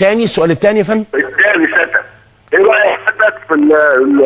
الثاني السؤال الثاني يا فندم الثاني ستة ايه رايك حضرتك في ال ال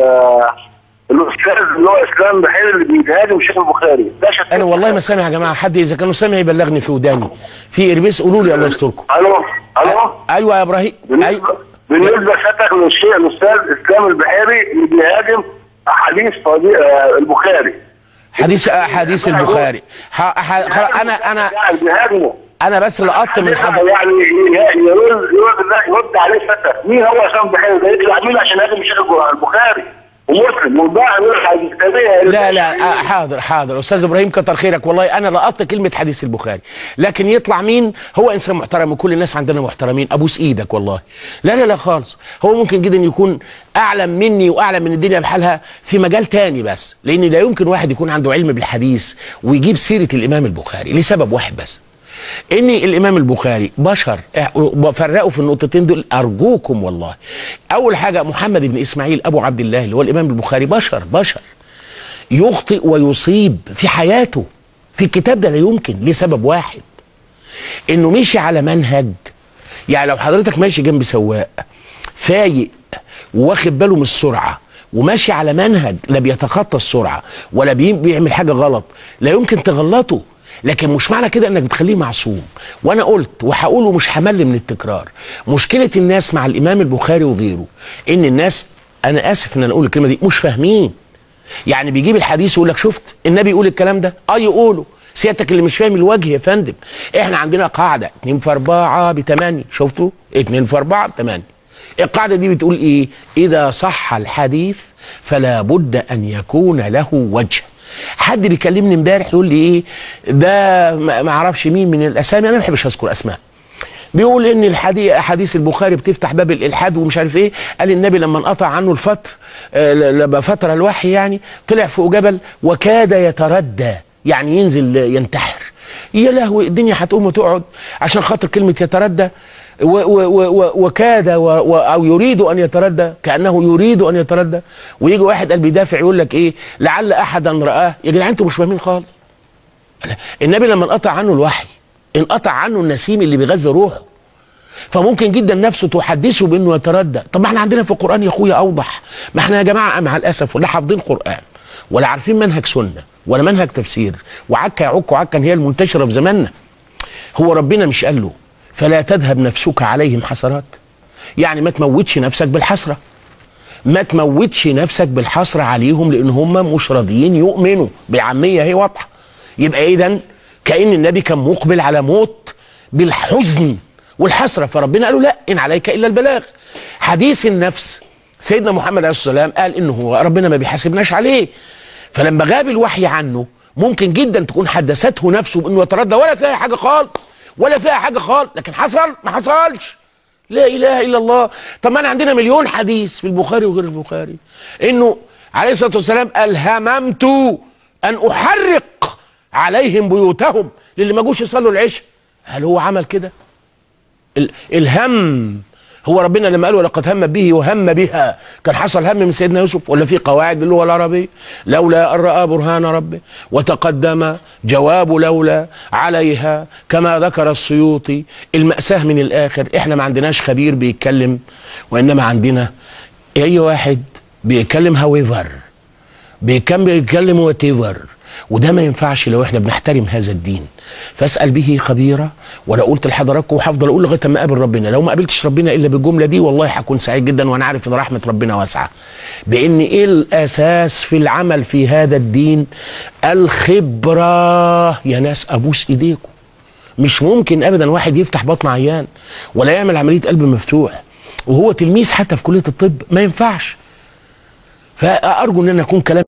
الاستاذ اللي هو اسلام بحير اللي بيتهاجم الشيخ البخاري ده شتات. انا والله ما سامع يا جماعه حد اذا كانوا سامع يبلغني في وداني في اربيس قولوا لي الله يستركم الو الو ايوه يا ابراهيم بالنسبه ايوه بالنسبه لحضرتك للشيخ الاستاذ اسلام البحيري اللي بيهاجم احاديث فضي- آه، البخاري حديث حديث البخاري ح- ح- خلاص انا انا يعني بيهاجمه انا بس لقطت من حد يعني يعني يرد يرد يرد عليه فتى مين هو اسلام بحيري ده يطلع مين عشان يهاجم الشيخ البخاري ومسلم والباقي يقول لك الكتابيه لا لا آه، حاضر حاضر استاذ ابراهيم كتر خيرك والله انا لقطت كلمه حديث البخاري لكن يطلع مين هو انسان محترم وكل الناس عندنا محترمين ابوس ايدك والله لا لا لا خالص هو ممكن جدا يكون اعلم مني واعلم من الدنيا بحالها في مجال تاني بس لان لا يمكن واحد يكون عنده علم بالحديث ويجيب سيره الامام البخاري لسبب واحد بس ان الامام البخاري بشر فرقوا في النقطتين دول ارجوكم والله اول حاجه محمد بن اسماعيل ابو عبد الله اللي هو الامام البخاري بشر بشر يخطئ ويصيب في حياته في الكتاب ده لا يمكن لسبب واحد انه مشي على منهج يعني لو حضرتك ماشي جنب سواق فايق واخد باله من السرعه وماشي على منهج لا بيتخطى السرعه ولا بي- بيعمل حاجه غلط لا يمكن تغلطه لكن مش معنى كده انك بتخليه معصوم وانا قلت وهقوله مش همل من التكرار مشكله الناس مع الامام البخاري وغيره ان الناس انا اسف ان انا اقول الكلمه دي مش فاهمين يعني بيجيب الحديث ويقول لك شفت النبي يقول الكلام ده اه يقوله سيادتك اللي مش فاهم الوجه يا فندم احنا عندنا قاعده 2 في 4 ب 8 شفتوا 2 في 4 ب 8 القاعده دي بتقول ايه اذا صح الحديث فلا بد ان يكون له وجه حد بيكلمني امبارح يقول لي ايه ده ما ما اعرفش مين من الاسامي انا ما بحبش اذكر اسماء بيقول ان الحديث احاديث البخاري بتفتح باب الالحاد ومش عارف ايه قال النبي لما انقطع عنه الفتر آه، ل- لما فتره الوحي يعني طلع فوق جبل وكاد يتردى يعني ينزل ينتحر يا لهوي الدنيا هتقوم وتقعد عشان خاطر كلمه يتردى و و و و وكاد و و او يريد ان يتردى كانه يريد ان يتردى ويجي واحد قال بيدافع يقول لك ايه لعل احدا راه يا جدعان انتوا مش فاهمين خالص النبي لما انقطع عنه الوحي انقطع عنه النسيم اللي بيغذي روحه فممكن جدا نفسه تحدثه بانه يتردى طب ما احنا عندنا في القران يا اخويا اوضح ما احنا يا جماعه مع الاسف لا حافظين قران ولا عارفين منهج سنه ولا منهج تفسير وعكا يعك عكا هي المنتشره في زماننا هو ربنا مش قال له فلا تذهب نفسك عليهم حسرات يعني ما تموتش نفسك بالحسره ما تموتش نفسك بالحسره عليهم لان هم مش راضيين يؤمنوا بعاميه هي واضحه يبقى اذا كان النبي كان مقبل على موت بالحزن والحسره فربنا قال له لا ان عليك الا البلاغ حديث النفس سيدنا محمد عليه الصلاه والسلام قال انه هو ربنا ما بيحاسبناش عليه فلما غاب الوحي عنه ممكن جدا تكون حدثته نفسه بانه يتردى ولا فيها حاجه خالص ولا فيها حاجه خالص لكن حصل ما حصلش لا اله الا الله طب ما انا عندنا مليون حديث في البخاري وغير البخاري انه عليه الصلاه والسلام قال هممت ان احرق عليهم بيوتهم للي ما جوش يصلوا العشاء هل هو عمل كده ال- الهم هو ربنا لما قال ولقد هم به وهم بها كان حصل هم من سيدنا يوسف ولا في قواعد اللغه العربيه لولا ان راى برهان ربه وتقدم جواب لولا عليها كما ذكر السيوطي الماساه من الاخر احنا ما عندناش خبير بيتكلم وانما عندنا اي واحد بيتكلم هاويفر بيكمل بيتكلم وات وده ما ينفعش لو احنا بنحترم هذا الدين فاسال به خبيرا ولا قلت لحضراتكم وهفضل اقول لغايه ما اقابل ربنا لو ما قابلتش ربنا الا بالجمله دي والله هكون سعيد جدا وانا عارف ان رحمه ربنا واسعه بان ايه الاساس في العمل في هذا الدين الخبره يا ناس ابوس ايديكم مش ممكن ابدا واحد يفتح بطن عيان ولا يعمل عمليه قلب مفتوح وهو تلميذ حتى في كليه الطب ما ينفعش فارجو ان انا اكون كلام